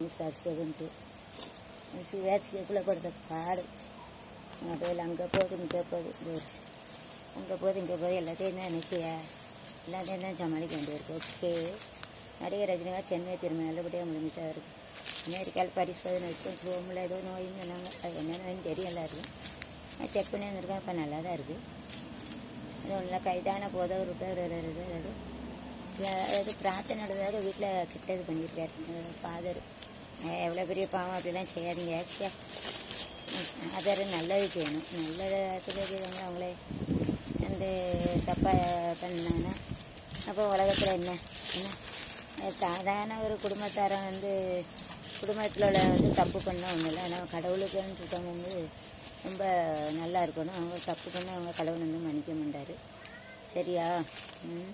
விசாரிச்சதுன்ட்டு சிவாசிக்குள்ளே கொடுத்த பாடு மொபைல் அங்கே போகுது இங்கே போகுது அங்கே போகுது இங்கே போகுது எல்லாத்தையும் தான் நினச்சியா எல்லாத்தையும் தான் சமாளிக்க வேண்டியிருக்கு ஓகே நடிகர் ரஜினிகாந்த் சென்னை திரும்ப நல்லபடியாக முடிஞ்சிட்டாரு அமெரிக்காவில் பரிசோதனை வச்சு ரூமில் ஏதோ நோயின்னு சொன்னாங்க அது என்ன நோயின்னு தெரியல எல்லாருக்கும் நான் செக் பண்ணி வந்திருக்கேன் இப்போ நல்லா தான் இருக்குது அது ஒன்றும் கைதான போதோ விட்டார் அதாவது பிரார்த்தனையோடதாக வீட்டில் கிட்டது பண்ணியிருக்காரு ஃபாதர் எவ்வளோ பெரிய பாவம் அப்படிலாம் செய்யாதீங்க ச்சே. ஃபாதர் நல்லது செய்யணும் நல்லது செய்யறவங்க அவங்களே வந்து தப்பாக பண்ணாங்கன்னா அப்போ உலகத்தில் என்ன என்ன அது சாதாரண ஒரு குடும்பத்தாரன் வந்து குடும்பத்தில் உள்ள வந்து தப்பு பண்ணால் ஒன்றும் இல்லை ஆனால் கடவுளுக்குன்னு இருக்கவங்க வந்து ரொம்ப நல்லா இருக்கணும் அவங்க தப்பு பண்ண அவங்க கடவுள் வந்து மன்னிக்க மாட்டார் சரியா ம்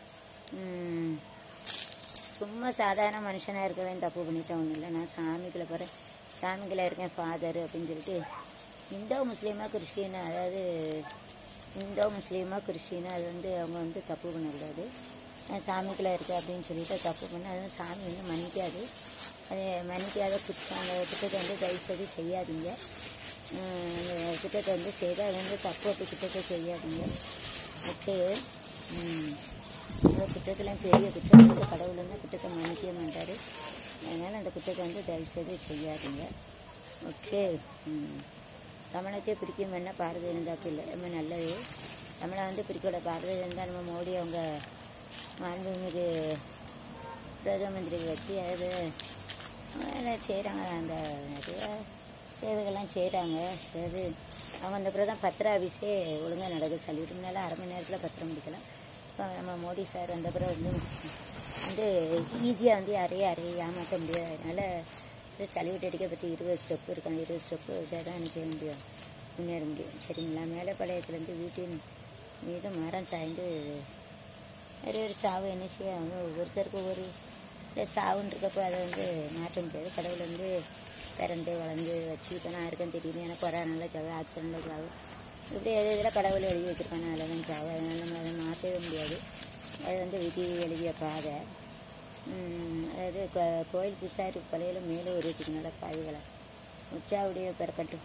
ம். சும்மா சாதாரண மனுஷனாக இருக்கவன் தப்பு பண்ணிட்டேன் ஒன்றும் இல்லை நான் சாமிக்குள்ள போகிறேன் சாமிக்குள்ள இருக்கேன் ஃபாதர் அப்படின்னு சொல்லிட்டு இந்தோ முஸ்லீமா கிறிஸ்டினா அதாவது இந்தோ முஸ்லீமா கிறிஸ்டினா அது வந்து அவங்க வந்து தப்பு பண்ணக்கூடாது நான் சாமிக்குள்ள இருக்கேன் அப்படின்னு சொல்லிட்டு தப்பு பண்ண அது வந்து சாமி வந்து மன்னிக்காது அது மன்னிக்காத குற்றம் அந்த குற்றத்தை வந்து தயவு செய்து செய்யாதீங்க உம், அந்த குற்றத்தை வந்து செய்தால் அது வந்து தப்பு அப்படி குற்றத்தை செய்யாதீங்க ஓகே ம் அந்த குற்றத்தில் பெரிய குற்றம் வந்து கடவுள் வந்து குற்றத்தை மன்னிக்கவே மாட்டார் அதனால் அந்த குற்றத்தை வந்து தயவு செய்து செய்யாதீங்க ஓகே ம் தமிழத்தையே பிரிக்க வேணா பாரதிய ஜனதா இல்லை ரொம்ப நல்லது தமிழை வந்து பிரிக்கோட பாரதிய ஜனதா நம்ம மோடி அவங்க மாண்புமிகு பிரதம மந்திரி வச்சு அது எல்லாம் செய்கிறாங்க அந்த நிறைய சேவைகள்லாம் செய்கிறாங்க அதாவது அவங்க அந்த பிரதம் பத்திர ஆஃபீஸே ஒழுங்காக நடக்குது சொல்லிட்டு முன்னால அரை மணி நேரத்தில் பத்திரம் முடிக்கலாம் இப்போ நம்ம மோடி சார் அந்த பிறகு வந்து வந்து ஈஸியாக வந்து யாரையும் யாரையும் ஏமாற்ற முடியாது அதனால் சளிவிட்டு அடிக்க பற்றி இருபது ஸ்டெப்பு இருக்காங்க இருபது ஸ்டெப்பு இதாக தான் செய்ய முடியும் முன்னேற முடியும் சரிங்களா மேலப்பாளையத்துலேருந்து வீட்டின் மீது மரம் சாய்ந்து ஒரு ஒரு சாவு என்ன செய்ய அவங்க ஒவ்வொருத்தருக்கும் ஒவ்வொரு இல்லை சாவுன்னு இருக்கப்போ அதை வந்து மாற்ற முடியாது கடவுள் வந்து பிறந்து வளர்ந்து வச்சு இப்போ நான் இருக்கேன்னு தெரியுது எனக்கு கொரோனால சாவு ஆக்சிடெண்ட்டில் சாவு இப்படி எது இதில் கடவுள் எழுதி வச்சிருக்காங்க அதில் தான் சாவு அதனால் நம்ம அதை மாற்றவே முடியாது அது வந்து விதி எழுதிய பாதை உம், அதாவது கோ- கோயில் பூசாரி கொலையில் மேலே உருவத்துக்கு நட பாவிகளை உச்சாவுடைய பிறக்கட்டும்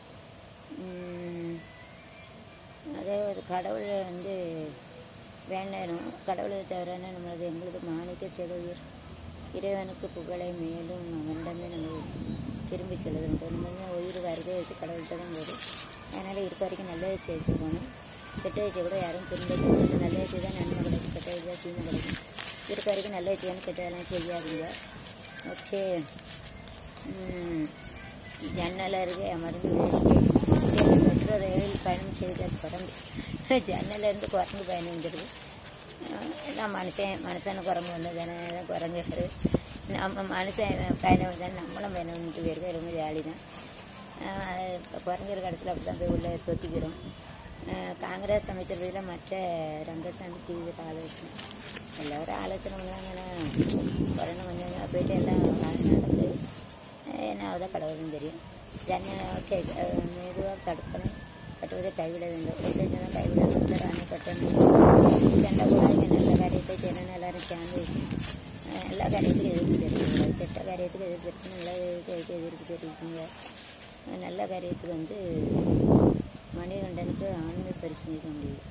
உம், அதே ஒரு கடவுளை வந்து வேண்டணும் கடவுளை தவிர நம்மளது எங்களுக்கு மாணிக்க செலவுயர் இறைவனுக்கு புகழை மேலும் அவனிடமே நம்ம திரும்பி செலுத்தணும் நம்ம வந்து உயிர் வருகை வச்சு கடவுள்கிட்ட தான் போகுது அதனால் இருக்க வரைக்கும் நல்லது செய்து போகணும் கெட்ட வச்சு கூட யாரும் திரும்ப நல்ல வச்சு தான் நன்மை கிடைக்கும் கெட்ட வச்சு தான் தீமை கிடைக்கும் இருக்க வரைக்கும் நல்ல வச்சு கெட்டதெல்லாம் செய்யாதீங்க ஓகே ம், ஜன்னல் அருகே அமர்ந்து வேடிக்கை பெற்ற ரயில் பயணம் செய்த குரங்கு ஜன்னலேருந்து குரங்கு பயணம் வந்துடுது எல்லாம் மனுஷன் மனுஷனு குரங்கு வந்து தானே குரங்கு நம்ம மனுஷன் பயணம் வந்தால் நம்மளும் பயணம் வந்துட்டு போயிருக்கோம் ரொம்ப ஜாலி தான் குரங்கிற இடத்துல அப்படி தான் போய் உள்ளே தொத்திக்கிறோம் அஹ் காங்கிரஸ் அமைச்சரவையில் மற்ற ரங்கசாமி தீவிர ஆலோசனை எல்லோரும் ஆலோசனை பண்ணாங்கன்னா கொரோனா கொஞ்சம் கொஞ்சமாக போயிட்டு எல்லாம் நடந்து என்ன ஆகுதோ கடவுளும் தெரியும் ஜன்னல் ஓகே மெதுவாக தடுக்கணும் கட்டுவதை கைவிட வேண்டும் ஒருத்தர் கைவிட ஒருத்தர் அணை கட்டணும் சண்டை கூடாது நல்ல காரியத்தை செய்யணும் எல்லாரும் சேர்ந்து அஹ் எல்லா காரியத்துக்கும் எதிர்ப்பு தெரிவிக்கணும் கெட்ட காரியத்துக்கு எதிர்ப்பு தெரிவிக்கணும் நல்ல காரியத்துக்கு எதிர்ப்பு தெரிவிக்குங்க அஹ் நல்ல காரியத்துக்கு வந்து மணிகண்டனுக்கு ஆண்மை பரிசீலிக்க முடியும்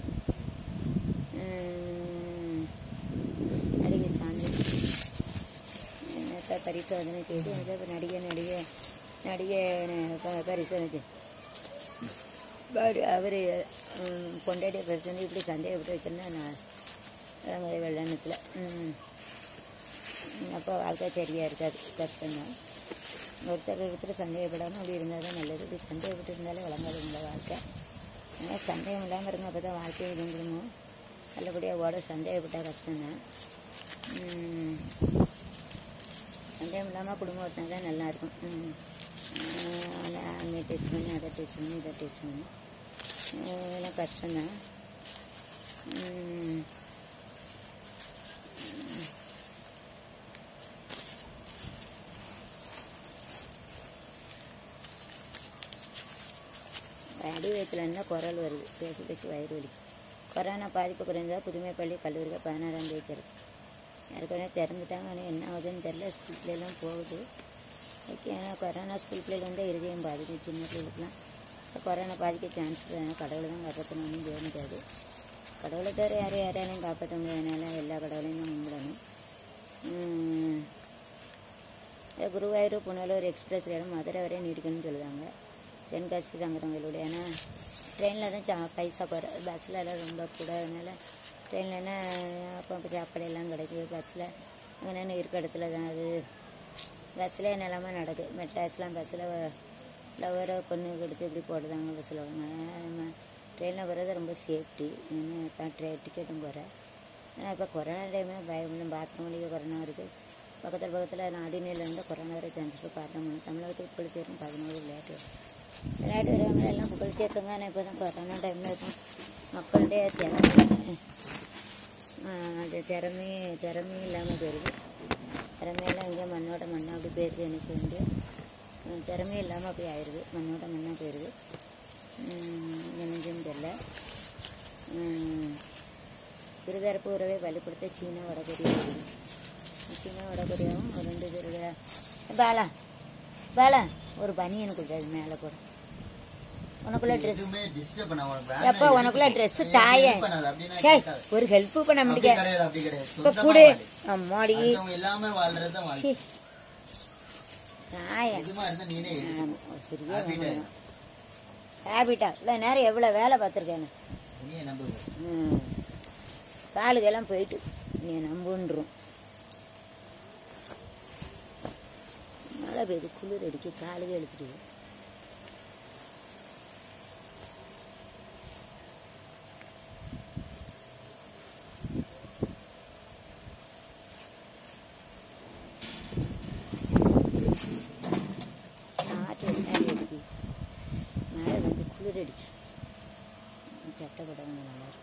உம், நடிகை சாந்தி என்னத்த பரிசோதனை செய்து அதை இப்ப நடிகை நடிகை நடிகை ப- பரிசோதனை அவர் பொண்டாட்டிய பரிசோதனை இப்படி சந்தேகப்பட்டு வச்சிருந்தா நான் இளங்கை வெள்ளனத்தில் அப்போ வாழ்க்கை சரியாக இருக்காது கஷ்டம்தான் ஒருத்தர் ஒருத்தர் சந்தேகப்படாமல் அப்படி இருந்தால் தான் நல்லது இப்படி சந்தேகப்பட்டு இருந்தாலே வழங்காது உங்களை வாழ்க்கை அதனால் சந்தேகம் இல்லாமல் இருங்க அப்போ தான் வாழ்க்கையை இதுங்கணும் நல்லபடியாக ஓட சந்தேகப்பட்டால் கஷ்டம்தான் உம், சந்தேகம் இல்லாமல் குடும்பம் ஓட்டினா தான் நல்லாயிருக்கும் ம். ஆஹ் அங்கே டெஸ்ட் பண்ணி அதை டெஸ்ட் பண்ணி இதை டெஸ்ட் பண்ணி ஆஹ் இதெல்லாம் கஷ்டம்தான் ம். அடி வயிற்றுல இருந்தால் குரல் வருது பேசி பேசி வயிறு வலி கொரோனா பாதிப்பு குறைந்தா புதுமை பள்ளி கல்லூரிக்கு பதினாறாம் தேதி திறக்கும் ஏற்கனவே திறந்துட்டாங்க ஆனால் என்ன ஆகுதுன்னு தெரில ஸ்கூல்ல எல்லாம் போகுது ஓகே ஏன்னா கொரோனா ஸ்கூல் பிள்ளைகள் வந்து இருதயம் பாதிக்கும் சின்ன பிள்ளைகளுக்குலாம் கொரோனா பாதிக்க சான்ஸ் கடவுளை தான் காப்பாற்றணும் ஒன்றும் செய்ய முடியாது கடவுளை தவிர யாரும் யாரையும் காப்பாற்ற முடியாதனால எல்லா கடவுளையும் தான் கும்பிடணும் உம், குருவாயூர் புனலூர் எக்ஸ்பிரஸ் ரயில் மதுரை வரை நீடிக்கணும்னு சொல்லுவாங்க தென்காசி தங்குறவங்களுடைய ஏன்னா ட்ரெயினில் தான் சா பைசா குறை பஸ்ஸில் எல்லாம் ரொம்ப கூட அதனால் ட்ரெயின்லன்னா அப்போ அப்போ சாப்பாடு எல்லாம் கிடைக்குது பஸ்ஸில் அங்கே இருக்க இடத்துல தான் அது பஸ்ஸில் நிலமா நடக்குது மெட்ராஸ்லாம் பஸ்ஸில் லவரை பொண்ணு கொடுத்து இப்படி போடுதாங்க பஸ்ஸில் நம்ம ட்ரெயினில் வர்றது ரொம்ப சேஃப்டி இப்போ ட்ரெ டிக்கெட்டும் குறை ஆனால் இப்போ கொரோனா டைமில் பயம் பாத்ரூம்லேயே கொரோனா வருது பக்கத்தில் பக்கத்தில் நாடினிலேருந்து கொரோனா வர சான்ஸ் இருக்குது பார்த்தோம் தமிழகத்துக்கு புகழ்ச்சேரும் பதினோரு விளையாட்டு விளையாட்டு வரவங்க எல்லாம் புகழ்ச்சேர்க்கங்க ஆனால் இப்போ தான் கொரோனா டைமில் இருக்கும் மக்களுடைய திறமை ஆஹ் அது திறமை திறமையும் இல்லாமல் போயிடுது திறமையெல்லாம் இங்கே மண்ணோட மண்ணாக அப்படி போயிடுது என்ன செய்ய முடியும் உம் திறமையும் இல்லாமல் அப்படி ஆயிடுது மண்ணோட மண்ணாக போயிடுது என்னதுன்னு தெரில உம் இருதரப்பு உறவை வலுப்படுத்த சீனா வடகொரியா இருக்குது. சீனா வடகொரியாவும் ஒரு ரெண்டு பேருடைய பாலா பாலா ஒரு பனியன் கொடுத்தாது மேலே போட உனக்குள்ள ட்ரெஸ் எதுவுமே disturb பண்ண உனக்கு எப்போ வேண்டாம் உனக்குள்ள எனக்கு. ட்ரெஸ் எனக்கு தாய help பண்ணாத, அப்படின்னா ஏய், கேட்காத. ஒரு ஹெல்ப் பண்ண அப்படி முடியாது கிடையாது, அப்படி கிடையாது. இப்போ சொந்தமா குடு வாழு. அம்மாடி அடுத்தவங்க இல்லாம வாழ்றதுதான் வாழ்க்கை. சீ. தாய எதுமா இருந்தா நீனே எடுத்துக்கோ. ஆமா, ஒரு பெரிய Habit ஆ. ஹேபிட்டா இவ்வளோ நேரம் எவ்வளோ வேலை பார்த்துருக்கேன் நீயே நம்பு first. ம் காலுக்கெல்லாம் போயிட்டு நீ நம்புன்றோம் மழை பெய்யுது குளிர் அடிக்க காலுக்கு எடுத்துட்டு காற்று பின்னாடி அடிக்குது மழை வந்து குளிர் அடிக்கு சட்டை போட்டவங்க நல்லா இருக்கும்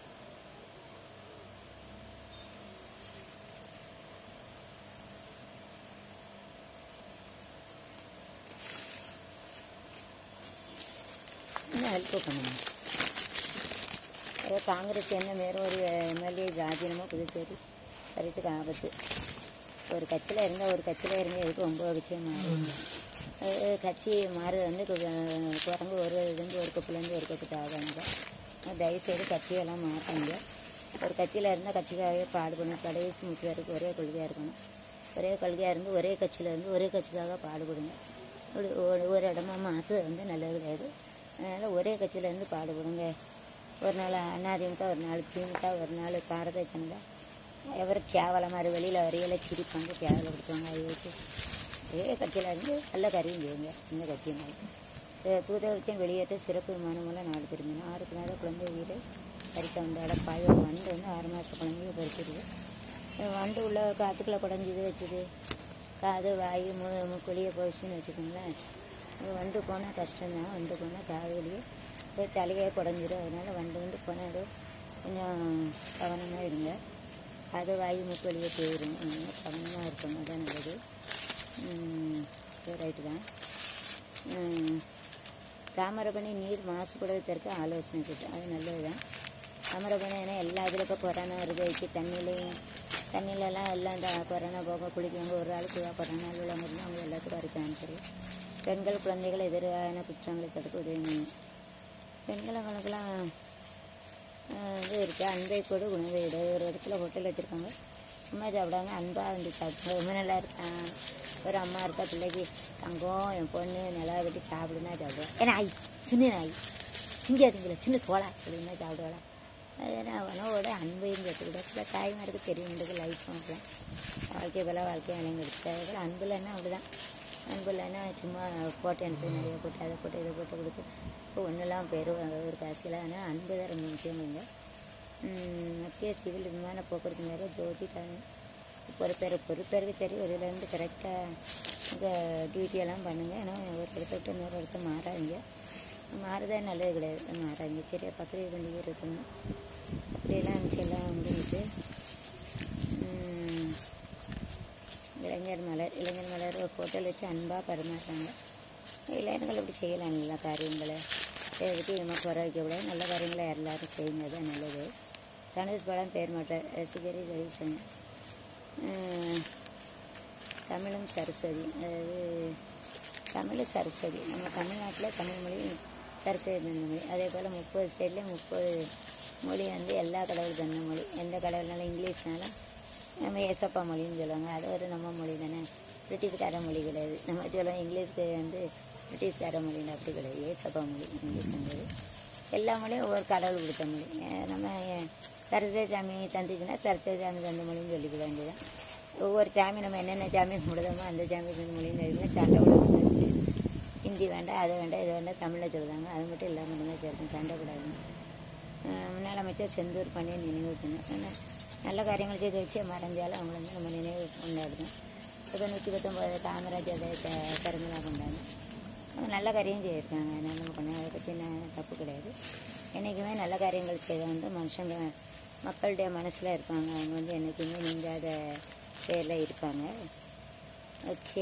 இன்னும் ஹெல்ப் பண்ணணும் அதே காங்கிரஸ் என்ன மேலும் ஒரு எம்எல்ஏ ராஜினாமா புதுச்சேரி பறித்து ஆபத்து ஒரு கட்சியில் இருந்தால் ஒரு கட்சியில் இருந்து எதுக்கு ஒம்பது கட்சியாக மாறும் அது கட்சி மாறுது வந்து கு- குரங்கு ஒரு இதுலேருந்து ஒரு கப்புலேருந்து ஒரு கப்பு ஆகாங்க தயவுசெய்து கட்சியெல்லாம் மாற்றாங்க ஒரு கட்சியில் இருந்தால் கட்சிக்காகவே பாடுபடணும் கடைசி முக்கிய வரைக்கும் ஒரே கொள்கையாக இருக்கணும் ஒரே கொள்கையாக இருந்து ஒரே கட்சியில் இருந்து ஒரே கட்சிக்காக பாடுபடுங்க ஒரு ஒரு- ஒரு இடமா மாற்று வந்து நல்லது கிடையாது அதனால் ஒரே கட்சியில் இருந்து பாடுபடுங்க ஒரு நாள் அதிமுக ஒரு நாள் திமுக ஒரு நாள் பாரதிய ஜனதா எவர் கேவலமாக இரு வெளியில் வரையில சிரிப்பாங்க கேவலப்படுத்துவாங்க அதை வச்சு ஒரே கட்சியில் இருந்து நல்ல காரியம் செய்யுங்க இந்த கட்சியினால் தூதகத்தையும் வெளியேற்ற சிறப்பு விமானம் மூலம் நாடு திரும்பினோம் ஆறுக்கு மேலே குழந்தை வீடு பறிக்க வந்தால பாய் ஒரு வண்டு வந்து ஆறு மாத குழந்தைய பறிச்சிருக்கு அந்த வண்டு உள்ள காற்றுக்குள்ளே குடஞ்சிது வச்சுது காது வாய் மு முக்குழியே போயிடுச்சுன்னு வச்சுக்கோங்களேன் அது வண்டு போனால் கஷ்டம்தான் வண்டு போனால் காது வலியே போய் தலையே குடஞ்சிரும் அதனால் வண்டு வந்து போனால் கொஞ்சம் கவனமாக இருங்க அது வாய் மூக்கு வழியே போயிடும் அதனால கவனமாக இருக்கணும் தான் நல்லது ரைட்டு தான் உம், தாமிரபரணி நீர் மாசுபடுவதற்கு ஆலோசனை கேட்டேன் அது நல்லது தான் தாமிரபரணி ஏன்னா எல்லா இதில் இப்போ கொரோனா வருது வச்சு தண்ணியிலையும் தண்ணியிலலாம் எல்லாம் இந்த கொரோனா போக குளிக்கவங்க ஒரு ஆளுக்கு கொரோனா உள்ளவங்க இருந்தால் அவங்க எல்லாத்துக்கும் வர சான்ஸ் இருக்குது பெண்கள் குழந்தைகள் எதிரான குற்றங்களை தடுக்க உதவி செய்யணும். பெண்கள் அவங்களுக்கெல்லாம் ஆஹ் இது இருக்குது அன்பை கொடு உணவை இடு ஒரு இடத்துல ஹோட்டல் வச்சுருக்காங்க சும்மா சாப்பிடாங்க அன்பாக வந்து சாப்பிடுங்க ரொம்ப நல்லா இருக்கான் ஒரு அம்மா இருக்கா பிள்ளைக்கு தங்கம் என் பொண்ணு நல்லா கட்டி சாப்பிடுனா சாப்பிடுவேன் ஏன்னா நாய் சின்ன நாய் திங்காதீங்களா சின்ன தோளா அப்படின்னா சாப்பிடுவாளா அது உணவோட அன்பையும் கற்றுக்கிட்ட சில தாய்மாருக்கு தெரியும் இந்த லைஃப் பண்ணலாம் வாழ்க்கை போல வாழ்க்கையை அலங்கரிச்சு அதுபோல் அன்பு இல்லைன்னா அப்படிதான் அன்பு இல்லைன்னா சும்மா போட்டு எனக்கு நிறைய போட்டு அதை போட்டு இதை போட்டு கொடுத்து இப்போ ஒன்றெல்லாம் போயிடும் ஒரு காசில் ஆனால் அன்பு தான் ரொம்ப முக்கியங்க உம், மத்திய சிவில் விமான போக்குவரத்து மேலே ஜோதி டானு பொறுப்பேர் பொறுப்பேருக்கு சரி ஒரு இதுலேருந்து கரெக்டாக உங்கள் டியூட்டியெல்லாம் பண்ணுங்கள் ஏன்னா ஒரு இடத்த விட்டு இன்னொரு இடத்த மாறாதீங்க மாறுதே நல்லது கிடையாது மாறாதீங்க சரியா பக்கத்து பண்டிகை இருக்கணும் அப்படியெல்லாம் இருந்துச்சு எல்லாம் முடிஞ்சிட்டு உம், இளைஞர் மலர் இளைஞர் மலர் ஒரு ஹோட்டல் வச்சு அன்பாக பரிமாறுறாங்க இளைஞர்கள் இப்படி செய்யலாம் நல்ல காரியங்களை இதை பற்றி நம்ம குறை வைக்கக்கூடாது நல்ல காரியங்களை எல்லாரும் செய்யுங்க தான் நல்லது தனுஷ் படம் பேர் மாட்டார் ரசிகரை ஜெயிச்சாங்க தமிழும் சரஸ்வதி அதாவது தமிழ் சரஸ்வதி நம்ம தமிழ்நாட்டில் தமிழ் மொழி சரஸ்வதி தந்த மொழி அதே போல் முப்பது ஸ்டேட்லேயும் முப்பது மொழி வந்து எல்லா கடவுள் தந்த மொழி எந்த கடவுள்னாலும் இங்கிலீஷ்னாலும் நம்ம ஏசப்பா மொழின்னு சொல்லுவாங்க அது ஒரு நம்ம மொழி தானே பிரிட்டிஷ்கார மொழி கிடையாது நம்ம சொல்லுவோம் இங்கிலீஷ்க்கு வந்து பிரிட்டிஷ்கார மொழின்னு அப்படி கிடையாது ஏசப்பா மொழி இங்கிலீஷ் வந்தது எல்லா மொழியும் ஒவ்வொரு கடவுள் கொடுத்த மொழி அஹ் நம்ம அஹ், சரஸ்வதி சாமி தந்துச்சுன்னா சரஸ்வதி சாமி தந்த மொழின்னு சொல்லிக்க வேண்டியதான் ஒவ்வொரு சாமி நம்ம என்னென்ன சாமி கும்பிடுதோமோ அந்த சாமி தந்த மொழின்னு சொல்லிக்கலாம் சண்டை விடாது ஹிந்தி வேண்டாம் அதை வேண்டாம் இது வேண்டாம் தமிழில் சொல்லுதாங்க அது மட்டும் இல்லாமல் இருந்தால் சரிதான் சண்டை கூடாதுன்னு அஹ் முன்னாள் அமைச்சர் செந்தூர் பாண்டியன் நினைவுத்தணும் ஏன்னா நல்ல காரியங்கள் செய்து வச்சு மறைஞ்சாலும் அவங்கள வந்து நம்ம நினைவு கொண்டாடணும் இப்போ நூற்றி பத்தொம்போது காமராஜர் பிறந்தநாள் கொண்டாடணும் அவங்க நல்ல காரியம் செய்திருக்காங்க அதனால் நம்ம கொஞ்சம் அதை பற்றி நான் தப்பு கிடையாது என்றைக்குமே நல்ல காரியங்கள் செய்த வந்து மனுஷங்க மக்களுடைய மனசில் இருப்பாங்க அவங்க வந்து என்றைக்குமே நீங்காத பேரில் இருப்பாங்க ஓகே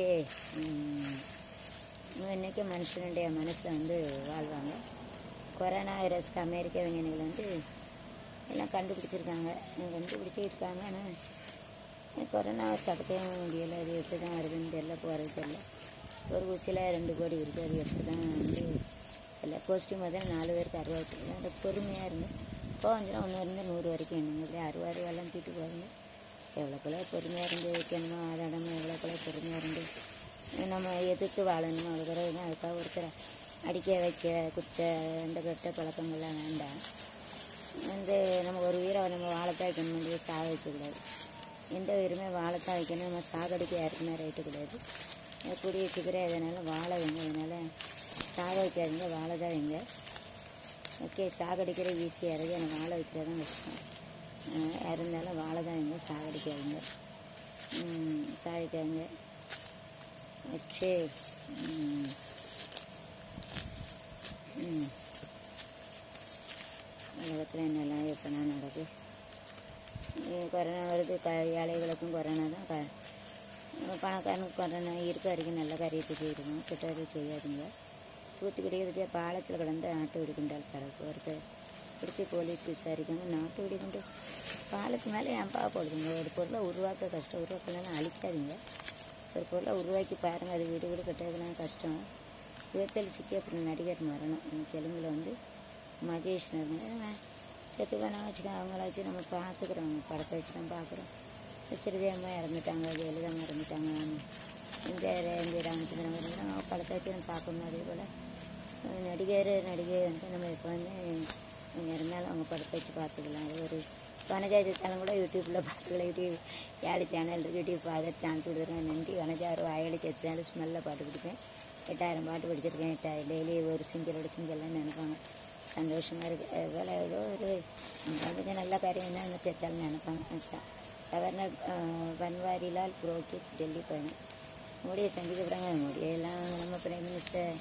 இன்றைக்கும் மனுஷனுடைய மனசில் வந்து வாழ்வாங்க கொரோனா வைரஸ்க்கு அமெரிக்க விஞ்ஞானிகள் வந்து எல்லாம் கண்டுபிடிச்சிருக்காங்க கண்டுபிடிச்சி இருக்காங்க ஆனால் கொரோனாவை தடுக்கவும் முடியலை அது எப்படி தான் வருதுன்னு தெரியல போகிறது தெரியல ஒரு ஊசியில் ரெண்டு கோடி இருக்குது அது எப்படி தான் வந்து இல்லை கோஸ்டியூம் முதல்ல நாலு பேருக்கு அறுபது அது பொறுமையாக இருந்து கோவஞ்சிரம் ஒன்று இருந்து நூறு வரைக்கும் எண்ணுங்க அப்படியே அறுபது எல்லாம் தீட்டு போகுங்க எவ்வளோக்குள்ள பொறுமையாக இருந்து வைக்கணுமோ அதடமோ எவ்வளோக்குள்ள பொறுமையாக இருந்து நம்ம எதிர்த்து வாழணுமோ அவ்வளோ பிறகு தான் அதுக்காக ஒருத்தரை அடிக்க வைக்க குத்த இந்த கெட்ட பழக்கங்கள்லாம் வேண்டாம் வந்து நம்ம ஒரு உயிரை நம்ம வாழத்தான் வைக்கணும் வந்து சாக வைக்கக்கூடாது எந்த உயிருமே வாழத்தான் வைக்கணும் நம்ம சாகடிக்க யாருக்குமே ரைட்டு கிடையாது கூடிய சீக்கிரம் எதனாலும் வாழ வைங்க அதனால் சாக வைக்காதீங்க வாழ தான் வைங்க ஓகே சாகடிக்கிற ஈஸியாக இருக்குது எனக்கு வாழ வைக்கிறது தான் கஷ்டம் அஹ் யார் இருந்தாலும் வாழ தான் வைங்க சாகடிக்காதீங்க ம், சாகடிக்காதீங்க ஓகே ம் ம் உலகத்தில் என்னெல்லாம் எப்போனா நடக்குது இ- கொரோனா வருது க ஏழைகளுக்கும் கொரோனா தான் க பணக்காரனுக்கு கொரோனா இருக்க வரைக்கும் நல்ல காரியத்தை செய்யணும் கெட்டதை செய்யாதீங்க தூத்துக்குடி இருக்க பாலத்தில் கிடந்து நாட்டு வெடிக்குண்டால் பறக்கு ஒருத்தர் பிடிச்சி போலீஸ் விசாரிக்காம நாட்டு வெடிக்குண்டு பாலத்து மேலே ஏன்பா போடுதுங்க ஒரு பொருளை உருவாக்க கஷ்டம் உருவாக்கலாம் அழிக்காதீங்க ஒரு பொருளை உருவாக்கி பாருங்கள் அது வீடு வீடு கட்டுறதுலாம் கஷ்டம் விபத்தில் சிக்கி அப்புறம் நடிகர் மரணம் இந்த தெலுங்கில் வந்து மகேஷ் நர்மன் செத்து போனா வச்சுக்க அவங்கள வச்சு நம்ம பார்த்துக்குறோம் படத்தை வச்சு தான் பார்க்குறோம் சிறுதேமா இறந்துட்டாங்க ஜெயலலிதா இறந்துட்டாங்க இந்த இந்த ராமச்சந்திரன் இறந்துட்டாங்க அவங்க படத்தை வச்சு நம்ம பார்க்கணும் அதே போல் அஹ் நடிகர் நடிகை வந்து நம்ம இப்போ வந்து அவங்க இருந்தாலும் அவங்க படத்தை வச்சு பார்த்துக்கலாம் அது ஒரு வனஜா சித்தாலும் கூட யூடியூப்பில் பார்த்துக்கலாம் யூடியூப் ஏழு சேனல் இருக்குது யூடியூப் ஃபாதர் சான்ஸ் கொடுத்துருக்கேன் நன்றி வனஜா ஒரு வாயலி சேர்த்தாலும் ஸ்மெல்லில் பாட்டு பிடிப்பேன் எட்டாயிரம் பாட்டு படிச்சிருக்கேன் எட்டாயிரம் டெய்லி ஒரு சிங்கிளோட சிங்கிள்லாம் நினைப்பாங்க சந்தோஷமாக இருக்குது அதுபோல் ஏதோ ஒரு கொஞ்சம் நல்ல காரியம் தான் சேர்த்தாலும் நினைப்பாங்க கவர்னர் பன்வாரிலால் புரோஹித் டெல்லி பயணம் மோடியை சந்திக்க போகிறாங்க மோடியெல்லாம் நம்ம பிரைம் மினிஸ்டர்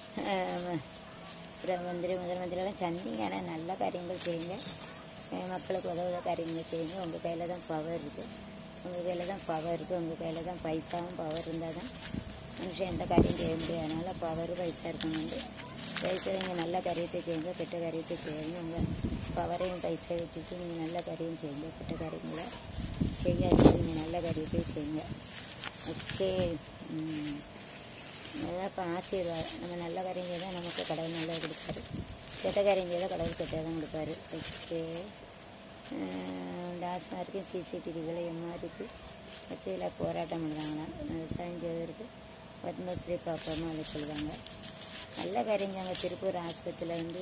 பிர- மந்திரி முதல் மந்திரியெல்லாம் சந்திங்க ஆனால் நல்ல காரியங்கள் செய்யுங்க அஹ் மக்களுக்கு உதவுத காரியங்கள் செய்யுங்க உங்கள் கையில் தான் பவர் இருக்குது உங்கள் கையில் தான் பவர் இருக்குது உங்கள் கையில் தான் பைசாவும் பவர் இருந்தால் தான் மனுஷன் எந்த காரியம் செய்ய முடியாது அதனால் பவர் பைசா இருக்கணும் வந்து தயவுசெய்து நல்ல காரியத்தை செய்யுங்க கெட்ட காரியத்தை செய்யுங்க உங்கள் பவரையும் பைசா வச்சுட்டு நீங்கள் நல்ல காரியம் செய்யுங்க கெட்ட காரியங்களை செய்யாதீங்க நீங்கள் நல்ல காரியத்தை செய்யுங்க ஓகே ம். அதான் இப்போ ஆசீர்வாதம் நம்ம நல்ல காரியம் செய்தால் நமக்கு கடவுள் நல்லது கொடுப்பாரு கெட்ட காரியம் செய்தால் கடவுள் கெட்டதான் கொடுப்பாரு ஓகே டாஸ்மார்க்கு சிசிடிவிகளை எம்மாருக்கு பஸ்ஸில் போராட்டம் பண்ணுறாங்களாம் விவசாயம் செய்வதற்கு பத்மஸ்ரீ பாப்பாமா அதை சொல்லுவாங்க நல்ல காரியம் செய்வாங்க திருப்பூர் ஆஸ்பத்திரியில் வந்து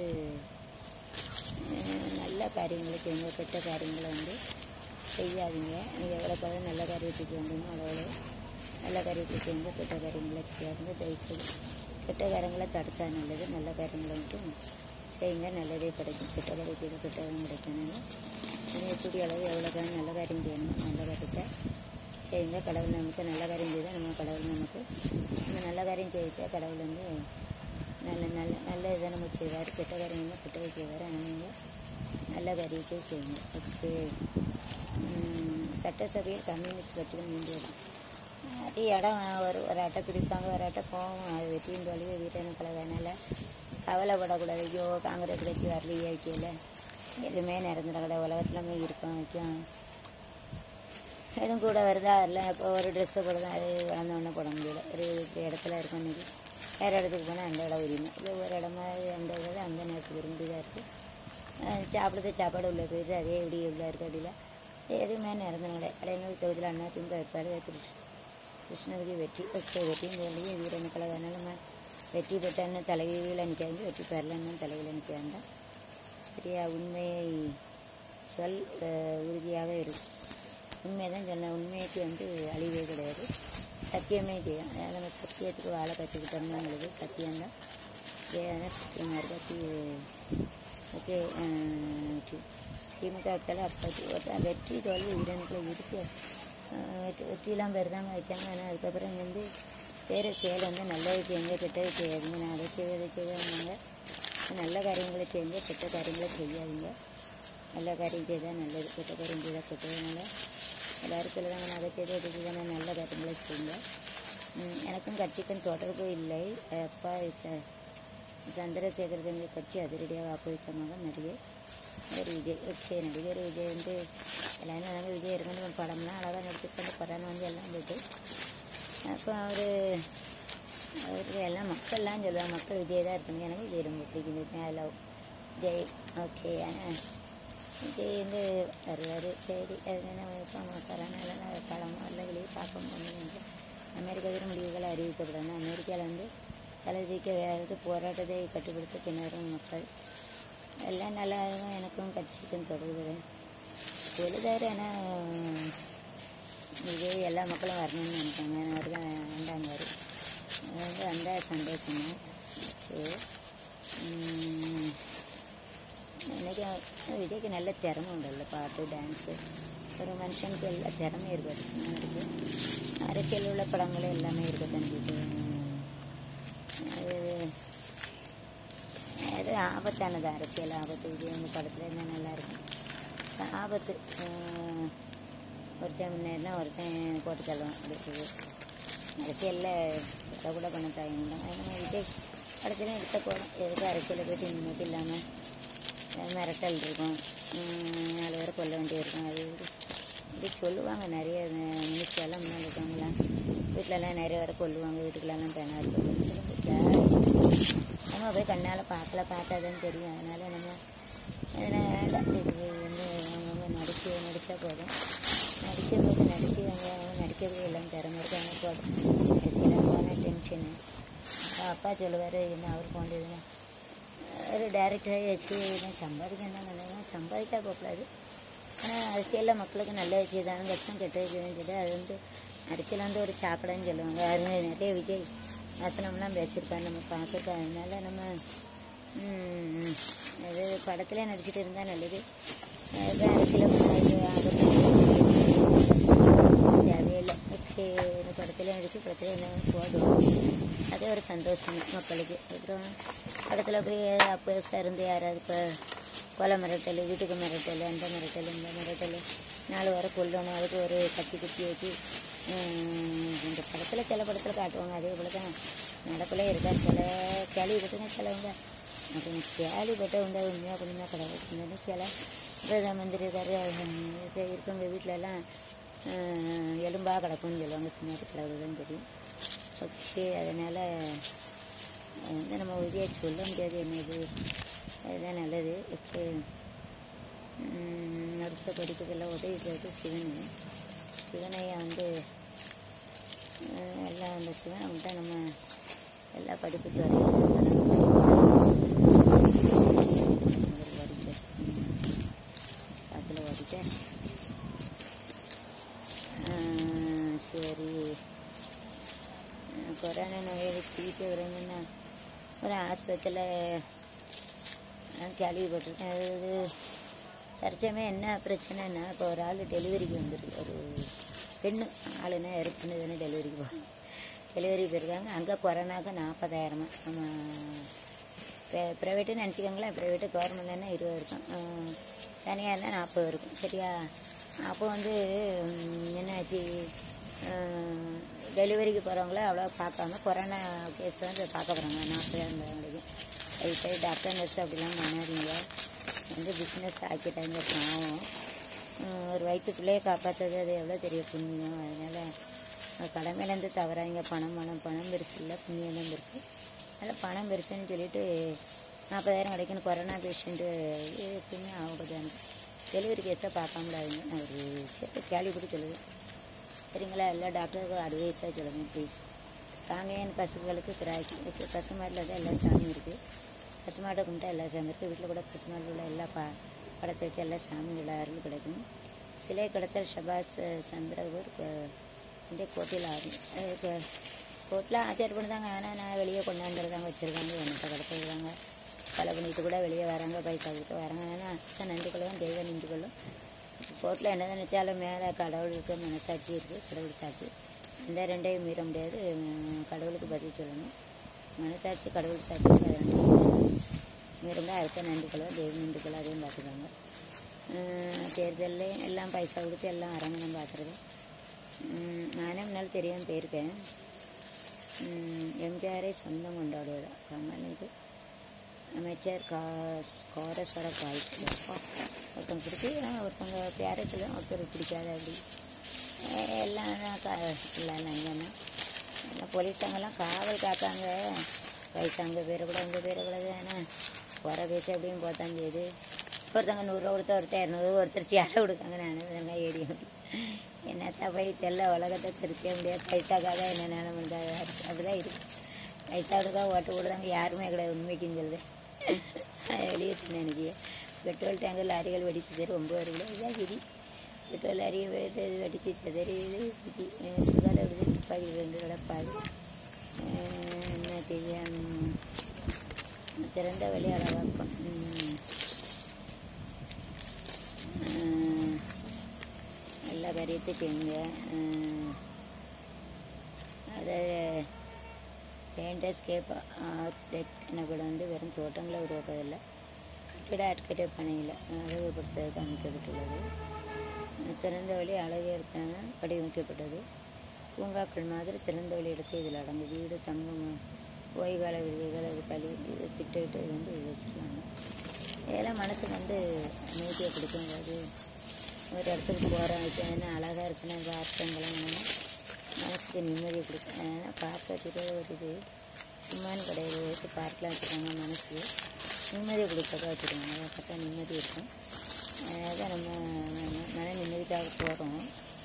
அஹ், நல்ல காரியங்களை செய்யுங்க கெட்ட காரியங்களை வந்து செய்யாதீங்க நீங்கள் எவ்வளோ நல்ல காரியத்தை செய்யணுமோ அவ்வளோ நல்ல காரியத்தை செய்யுங்க கெட்ட காரியங்களை செய்யாதுங்க தயவுசெய்து கெட்ட காரியங்களை தடுத்தா நல்லது நல்ல காரியங்களை மட்டும் செய்யுங்க நல்லதே கிடைக்கும் கெட்ட காரியத்துக்கு கெட்டதும் கிடைக்கணும் நீங்கள் கூடிய அளவு எவ்வளோ காரியம் நல்ல காரியம் செய்யணுமோ நல்ல காரியத்தை செய்யுங்க கடவுள் நமக்கு நல்ல காரியம் செய்தால் நம்ம கடவுள் நமக்கு நம்ம நல்ல காரியம் செய்தா கடவுள் வந்து நல்ல நல்ல நல்ல இதை நம்ம செய்வார் கெட்ட காரியங்கள் கெட்டதை செய்வார் ஆனால் நீங்கள் நல்ல காரியத்தை செய்யுங்க ஓகே உம், சட்டசபையில் கம்யூனிஸ்ட் கட்சிகள் மீண்டும் அது இடம் ஒரு ஒரு அட்டை பிடிப்பாங்க ஒரு அட்டை போகும் அது வெற்றியின் தோல்வி வீட்டை கலவைனால கவலைப்படக்கூடாது ஐயோ காங்கிரஸ் கட்சி வரலையே வைக்கல எதுவுமே நிரந்தர கடை உலகத்துலமே இருக்கும் வைக்கும் எதுவும் கூட வருதா இல்லை இப்போ ஒரு ட்ரெஸ்ஸை போடுதா அது வளர்ந்த உடனே போட முடியல ஒரு இடத்துல இருக்கும் இன்னைக்கு வேறு இடத்துக்கு போனால் அந்த இடம் உரிமை இல்லை ஒரு இடமா அந்த இடம் அந்த நேரத்துக்கு விரும்பி தான் இருக்குது சாப்பிடுறது சாப்பாடு உள்ள போயிடுது அதே இப்படி உள்ள இருக்க அப்படில எதுவுமே நிறந்தனால அடையநூல் தொகுதியில் அண்ணா திமுக வைப்பார் கிருஷ்ண கிருஷ்ணகிரி வெற்றி ஓகே வெற்றின்னு சொல்லி வீரனுக்களை வேணாலும் நம்ம வெற்றி பெற்றான்னு தலைவியில் நிற்காங்க வெற்றி பெறலன்னு தலைவியில் நிற்காங்க சரியா உண்மையை சொல் அஹ், உறுதியாக இருக்கும் உண்மையை தான் சொன்னேன் உண்மைக்கு வந்து அழிவே கிடையாது சத்தியமே செய்யும் அதனால் நம்ம சத்தியத்துக்கு வாழ கற்றுக்கிட்டோம்னா உங்களுக்கு சத்தியம்தான் ஏன்னா சத்தியமாக இருக்கா ஓகே திமுக ஆட்கள் அப்போது ஒரு வெற்றி தோல்வி வீரனுக்குள்ள இருக்கு அஹ் வெற்றி வெற்றிலாம் பேர் தாங்க வச்சாங்க ஆனால் அதுக்கப்புறம் வந்து செய்கிற செயல் வந்து நல்லது செய்யுங்க கெட்டது செய்யாதீங்க நான் அதை செய்ய இதை செய்வாங்க நல்ல காரியங்களை செய்யுங்க கெட்ட காரியங்களை செய்யாதீங்க நல்ல காரியம் செய்தால் நல்லது கெட்ட காரியம் செய்தால் கெட்டதுனால எல்லாரும் சொல்லுவாங்க நான் அதை செய்து அதை செய்தால் நான் நல்ல காரியங்களை செய்யுங்க ம், எனக்கும் கட்சிக்கும் தொடர்பு இல்லை அப்பா ச- சந்திரசேகர் தங்கை கட்சி அதிரடியாக வாக்களித்தமாக நடிகர் நடிகர் விஜய் ஓகே நடிகர் விஜய் வந்து எல்லாரும் நாங்கள் விஜய் இருக்கணும் படம்லாம் அழகாக நடிச்சிருக்காங்க படம் வந்து எல்லாம் போயிட்டு அப்போ அவர் அவருக்கு எல்லாம் மக்கள்லாம் சொல்லுவாங்க மக்கள் விஜய் தான் இருக்கணும் எனக்கு விஜய் ரொம்ப பிடிக்கும் ஐ லவ் விஜய் ஓகே ஆனால் விஜய் வந்து வருவார் சரி அது என்ன இப்போ கொரோனால படமோ இல்லை வெளியே பார்க்க முடியும் அமெரிக்காவில் முடிவுகளை அறிவிக்கப்படணும் அமெரிக்காவில் வந்து தலைவிக்க வேறு போராட்டத்தை கட்டுப்படுத்த திணறும் மக்கள் எல்லாம் நல்லா இருக்கும் எனக்கும் கட்சிக்கும் தொடர்பு எழுதாரு ஆனால் விஜய் எல்லா மக்களும் வரணும்னு நினைப்பாங்க அவர் தான் வேண்டாங்க அவர் வந்து வந்தால் சந்தோஷம் ஓகே இன்னைக்கு விஜய்க்கு நல்ல திறமை உண்டல்ல பாட்டு டான்ஸு ஒரு மனுஷனுக்கு எல்லா திறமையும் இருக்கு இருக்கு அரசியல் உள்ள படங்களும் எல்லாமே இருக்கு தனிக்கு அது அது ஆபத்தானது அரசியல் ஆபத்து விஜய் வந்து படத்தில் என்ன நல்லா இருக்கும் ஆபத்து ஆஹ், ஒருத்தன் முன்னேறினா ஒருத்தன் போட்டு தள்ளுவான் அடுத்தது அரசியலில் இதை கூட பண்ண தயங்கலாம் அதனால் விஜய் படத்துலையும் எடுத்த போதும் எதுக்கு அரசியலில் போயிட்டு நிம்மதி இல்லாமல் மிரட்டல் இருக்கும் உம், நாலு பேரை கொல்ல வேண்டியிருக்கும் அது இது இப்படி சொல்லுவாங்க நிறைய மினிஸ்டர்லாம் முன்னாடி இருக்கவங்களாம் வீட்டிலலாம் நிறைய பேரை கொல்லுவாங்க வீட்டுக்குள்ளெல்லாம் பேனா இருக்கும் நம்ம போய் கண்ணால் பார்க்கல பார்த்தாதான் தெரியும் அதனால் நம்ம அதனால் வேண்டாம் இது வந்து அவங்கவுங்க நடிச்சு நடித்தா போதும் நடித்த போது நடித்து அவங்க அவங்க நடிக்கிறது எல்லாம் திறமை இருக்காங்க போதும் நடிச்செல்லாம் போனால் டென்ஷனு அப்பா சொல்லுவார் என்ன அவருக்கு வேண்டியதுன்னா ஒரு டேரக்டராக வச்சு நான் சம்பாதிக்கணும் தான் நினைக்கிறேன் சம்பாதிச்சா போகக்கூடாது ஆனால் அரசியலில் மக்களுக்கு நல்லது செய்தாலும் கஷ்டம் கெட்டது செய்தாலும் சரி அது வந்து அரசியல் வந்து ஒரு சாக்கடைன்னு சொல்லுவாங்க அது நிறைய விஜய் வசனம்லாம் பேசியிருக்காரு நம்ம பார்த்துருக்கோம் அதனால நம்ம ம், அது படத்தில் நடிச்சிட்டு இருந்தால் நல்லது அது அரசியல் தேவையில்லை ஓகே இந்த படத்தில் நடித்து படத்தில் என்ன போதும் அதே ஒரு சந்தோஷம் மக்களுக்கு அப்புறம் படத்தில் போய் அப்போ இருந்து யாராவது இப்போ கொலை மிரட்டல் வீட்டுக்கு மிரட்டல் அந்த மிரட்டல் இந்த மிரட்டல் நாலு வரை கொல்லணும் அதுக்கு ஒரு கத்தி குத்தி வச்சு உம், இந்த படத்தில் சில படத்தில் காட்டுவாங்க அதே போல தான் நடப்பிலே இருக்கா சில கேள்விப்பட்டுங்க சிலவங்க அப்படின்னு கேள்விப்பட்டவங்க உண்மையாக கொஞ்சமாக கடவுள் சில பிரதம மந்திரி இருக்காரு அது இருக்கவங்க வீட்டிலலாம் எலும்பாக கிடக்கும்னு சொல்லுவாங்க பின்னாடி கடவுள் தான் தெரியும் ஓகே அதனால் வந்து நம்ம உறுதியாக சொல்ல முடியாது என்ன இது அதுதான் நல்லது ஓகே அடுத்த படிப்புக்கெல்லாம் உதவி செய்வது சிவன் சிவனையை வந்து அஹ், எல்லாம் அந்த சிவனை வந்து நம்ம எல்லா படிப்புக்கு அதில் வடிக்க சரி அஹ், கொரோனா நோயை சீட்டு வரணும்னா ஒரு ஆஸ்பத்திரியில் நான் கேள்விப்பட்டிருக்கேன் அது தற்சமே என்ன பிரச்சனைன்னா இப்போ ஒரு ஆள் டெலிவரிக்கு வந்துருக்கு ஒரு பெண்ணு ஆளுன்னா இறப்புன்னு தானே டெலிவரிக்கு போகும் டெலிவரி போயிருக்காங்க அங்கே கொரோனாக்கு நாற்பதாயிரமா நம்ம ப்ரைவேட்டுன்னு நினச்சிக்கோங்களேன் ப்ரைவேட்டு கவர்மெண்ட்னா இருபது இருக்கும் தனியாக இருந்தால் நாற்பது இருக்கும் சரியா அப்போ வந்து ம், என்னாச்சு டெலிவரிக்கு போகிறவங்கள அவ்வளோ பார்க்காம கொரோனா கேஸ் வந்து பார்க்க போகிறாங்க நாற்பதாயிரம் வரைக்கும் அது போய் டாக்டர் நர்ஸ் அப்படிலாம் பண்ணாதீங்க வந்து பிஸ்னஸ் ஆக்கிட்டாங்க பாவம் உம், ஒரு வயிற்று பிள்ளையை காப்பாற்றுறது அது எவ்வளோ பெரிய புண்ணியம் அதனால் கடமையிலேருந்து தவறாங்க பணம் பணம் பணம் பெருசு இல்லை புண்ணியம் தான் பெருசு அதனால் பணம் பெருசுன்னு சொல்லிட்டு நாற்பதாயிரம் கிடைக்கணும் கொரோனா பேஷண்ட்டு எப்பயுமே ஆகக்கூடாது டெலிவரி கேஸை பார்க்காமலாதுங்க நான் ஒரு விஷயத்தை கேள்விப்பட்டு சொல்லுவேன் சரிங்களா எல்லா டாக்டருக்கும் அட்வைஸாக சொல்லுங்கள் ப்ளீஸ் காங்கேயன் பசுக்களுக்கு கிராக்கி இப்போ பசுமாட்டில் தான் எல்லா சாமியும் இருக்குது பசுமாட்டை கும்பிட்டா எல்லா சாமி இருக்குது வீட்டில் கூட பசுமாட்டில் உள்ள எல்லா பா படத்தை வச்சு எல்லா சாமியோட அருள் கிடைக்கும் சிலை கடத்தல் ஷபாஸ் சந்திரகூர் க- இந்த கோட்டையில் ஆகும் அதுக்கு கோட்டில் ஆச்சார் பண்ணுதாங்க ஆனால் நான் வெளியே கொண்டாந்துருந்தாங்க வச்சுருக்காங்க என்னத்தை கடத்திடுறாங்க கொலை பண்ணிட்டு கூட வெளியே வராங்க பைசா கொடுத்து வராங்க ஆனால் அச்சன் நன்றிகளும் தெய்வ நன்றிகளும் கோர்ட்டில் என்ன நினச்சாலும் மேலே கடவுளுக்கு மனசாட்சி இருக்குது கடவுள் சாட்சி இந்த ரெண்டையும் மீற முடியாது உம், கடவுளுக்கு பதில் சொல்லணும் மனசாட்சி கடவுள் சாட்சி அது ரெண்டையும் மீறுங்க அடுத்த நன்றிகளோ தெய்வ நன்றிகளோ அதையும் பார்த்துக்கோங்க தேர்தலில் எல்லாம் பைசா கொடுத்து எல்லாம் அரங்கணும் பார்க்குறது நானே முன்னால் தெரியாமல் போயிருக்கேன் உம், எம்ஜிஆரை சொந்தம் கொண்டாடுவதா கமலுக்கு அமைச்சர் கா கோரஸ்வர காய்ச்சி ஒருத்தங்க பிடிச்சி ஒருத்தவங்க பேரத்தில் ஒருத்தர் பிடிக்காது அப்படி அஹ் எல்லாம் தான் கா எல்லாம் லஞ்சம்னா எல்லாம் போலீஸ்காங்கெல்லாம் காவல் காக்காங்க வயசாங்க பேரை கூட உங்கள் பேரை கூட ஆனால் போகிற பேச்சு எப்படியும் போத்தான் செய்யுது ஒருத்தவங்க நூறுரூவா கொடுத்தா ஒருத்தர் இரநூறு ஒருத்தர் சேர கொடுக்காங்க நான் இதெல்லாம் ஏடி என்னத்தான் போய் செல்ல உலகத்தை திருத்த முடியாது பைசாக்காக என்ன நிலம் பண்ணுறாங்க அப்படிதான் இருக்கு பைசாவுக்காக ஓட்டு போடுறாங்க யாருமே கிடையாது உண்மைக்குன்னு சொல்லுது வெளியே சொன்னேன் எனக்கு பெட்ரோல் டேங்கர் லாரிகள் வெடிச்சு தரும் ஒம்பது கிலோ இதுதான் விதி பெட்ரோல் லாரி வெ- வெடிச்சு சிதறி இது விதி சுகாதார விடுதி துப்பாக்கி ரெண்டு கிடப்பாது அஹ் என்ன செய்ய ம், திறந்த வெளி அளவாக்கம் ம். அஹ் எல்லா காரியத்தையும் செய்யுங்க அஹ் அதை பேண்டஸ்கேப் ஆர்கிடெக்ட் எனக்கூட வந்து வெறும் தோட்டங்களை உருவாக்குவதில்லை கட்டிட ஆட்கட்டை பணியில் அழகுபடுத்துவதற்கு அமைக்கப்பட்டுள்ளது அஹ் திறந்த வழி அழகேற்கான வடிவமைக்கப்பட்டது பூங்காக்கள் மாதிரி திறந்த வழி இடத்தை இதில் அடங்கும் வீடு தங்கும் ஓய்வுகால விடுதிகள் அது கழி இது திட்டமிட்டு இது வந்து இது வச்சுருக்காங்க இதெல்லாம் மனசுக்கு வந்து அமைதியை கொடுக்கும் அதாவது ஒரு இடத்துக்கு போகிறோம் இப்போ என்ன அழகாக இருக்குன்னா இந்த அர்த்தங்கள்லாம் என்னன்னா மனசுக்கு நிம்மதியை கொடுக்கும் அதனால் பார்க்க வச்சுட்டு ஒரு இது சும்மான்னு கிடையாது வச்சு பார்க்கலாம் வச்சுருக்காங்க மனசுக்கு நிம்மதியை கொடுக்கறதா வச்சுருக்காங்க அதை பார்த்தா நிம்மதி இருக்கும் அதான் நம்ம மன- மன நிம்மதிக்காக போகிறோம்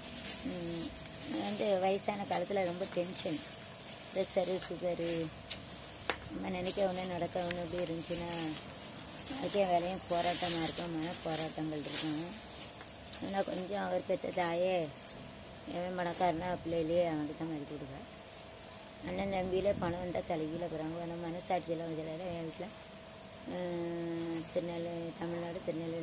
வந்து வயசான காலத்தில் ரொம்ப டென்ஷன் ப்ரெஷரு சுகரு நம்ம நினைக்க ஒன்று நடக்க ஒன்று இப்படி இருந்துச்சுன்னா அதுக்கே வேலையும் போராட்டமாக இருக்கும் மன போராட்டங்கள் இருக்கும் ஆனால் கொஞ்சம் அவர் பெற்ற தாயே எவன் பணக்காரனா பிள்ளையிலேயே அவனுக்கு தான் மதிப்பு கொடுப்பா அண்ணன் தம்பியில் பணம் வந்தால் தலைகீழ போகிறாங்க ஆனால் மனசாட்சியில் வச்சதால என் வீட்டில் திருநெல்வேலி தமிழ்நாடு திருநெல்வேலி